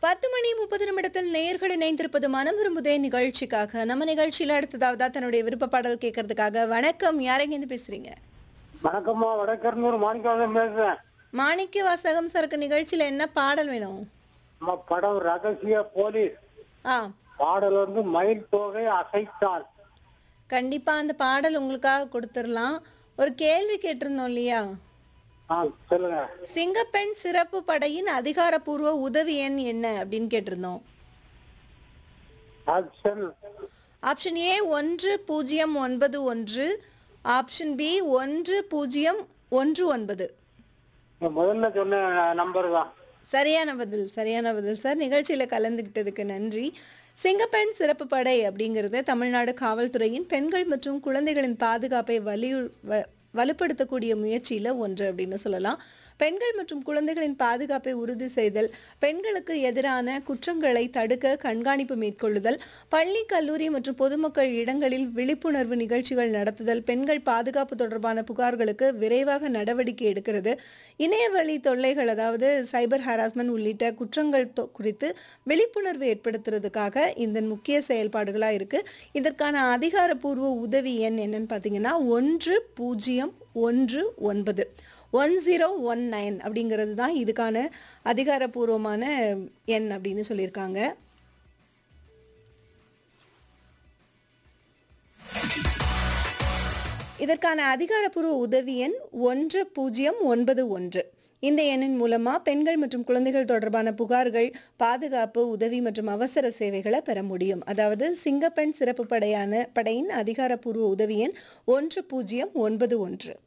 பத்து மணி முப்பது நிமிடத்தில் நேயர்கள் இணைந்திருப்பது மனம் விரும்புதே நிகழ்ச்சிக்காக நம்ம நிகழ்ச்சியில அடுத்ததாவதா தன்னுடைய விருப்ப பாடல் கேட்கறதுக்காக வணக்கம் யாரெங்க பேசுறீங்க வணக்கம்மா வடக்கர்னூர் மாணிக்கவாசம் பேசுறேன் மாணிக்க வாசகம் சரக்கு நிகழ்ச்சியில என்ன பாடல் வேணும் அம்மா படம் ரகசிய போலீஸ் ஆ பாடல் வந்து மயில் தொகை அசைத்தால் கண்டிப்பா அந்த பாடல் உங்களுக்காக கொடுத்துடலாம் ஒரு கேள்வி கேட்டிருந்தோம் இல்லையா ஆ சொல்லுங்க சிங்கப்பெண் சிறப்பு படையின் அதிகாரப்பூர்வ உதவி எண் என்ன அப்படின்னு கேட்டிருந்தோம் ஆக்ஷன் ஆப்ஷன் ஏ ஒன்று பூஜ்ஜியம் ஒன்பது ஒன்று ஆப்ஷன் பி ஒன்று பூஜ்ஜியம் ஒன்று ஒன்பது நீங்க முதல்ல சொன்ன நம்பர் தான் சரியான பதில் சரியான பதில் சார் நிகழ்ச்சியில் கலந்துக்கிட்டதுக்கு நன்றி சிங்கப்பெண் சிறப்பு படை அப்படிங்கிறது தமிழ்நாடு காவல்துறையின் பெண்கள் மற்றும் குழந்தைகளின் பாதுகாப்பை வலி வ- வலுப்படுத்தக்கூடிய முயற்சியில் ஒன்று அப்படின்னு சொல்லலாம் பெண்கள் மற்றும் குழந்தைகளின் பாதுகாப்பை உறுதி செய்தல் பெண்களுக்கு எதிரான குற்றங்களை தடுக்க கண்காணிப்பு மேற்கொள்ளுதல் பள்ளி கல்லூரி மற்றும் பொதுமக்கள் இடங்களில் விழிப்புணர்வு நிகழ்ச்சிகள் நடத்துதல் பெண்கள் பாதுகாப்பு தொடர்பான புகார்களுக்கு விரைவாக நடவடிக்கை எடுக்கிறது இணையவழி தொல்லைகள் அதாவது சைபர் ஹராஸ்மெண்ட் உள்ளிட்ட குற்றங்கள் தொ- குறித்து விழிப்புணர்வு ஏற்படுத்துறதுக்காக இந்த முக்கிய செயல்பாடுகளாக இருக்கு இதற்கான அதிகாரப்பூர்வ உதவி எண் என்னன்னு பார்த்தீங்கன்னா ஒன்று பூஜ்ஜியம் ஒன்று ஒன்பது ஒன் ஜீரோ ஒன் நைன் அப்படிங்கிறது தான் இதுக்கான அதிகாரப்பூர்வமான எண் அப்படின்னு சொல்லியிருக்காங்க இதற்கான அதிகாரப்பூர்வ உதவி எண் ஒன்று பூஜ்ஜியம் ஒன்பது ஒன்று இந்த எண்ணின் மூலமா பெண்கள் மற்றும் குழந்தைகள் தொடர்பான புகார்கள் பாதுகாப்பு உதவி மற்றும் அவசர சேவைகளை பெற முடியும் அதாவது சிங்கப்பெண் சிறப்பு படையான படையின் அதிகாரப்பூர்வ உதவி எண் ஒன்று பூஜ்ஜியம் ஒன்பது ஒன்று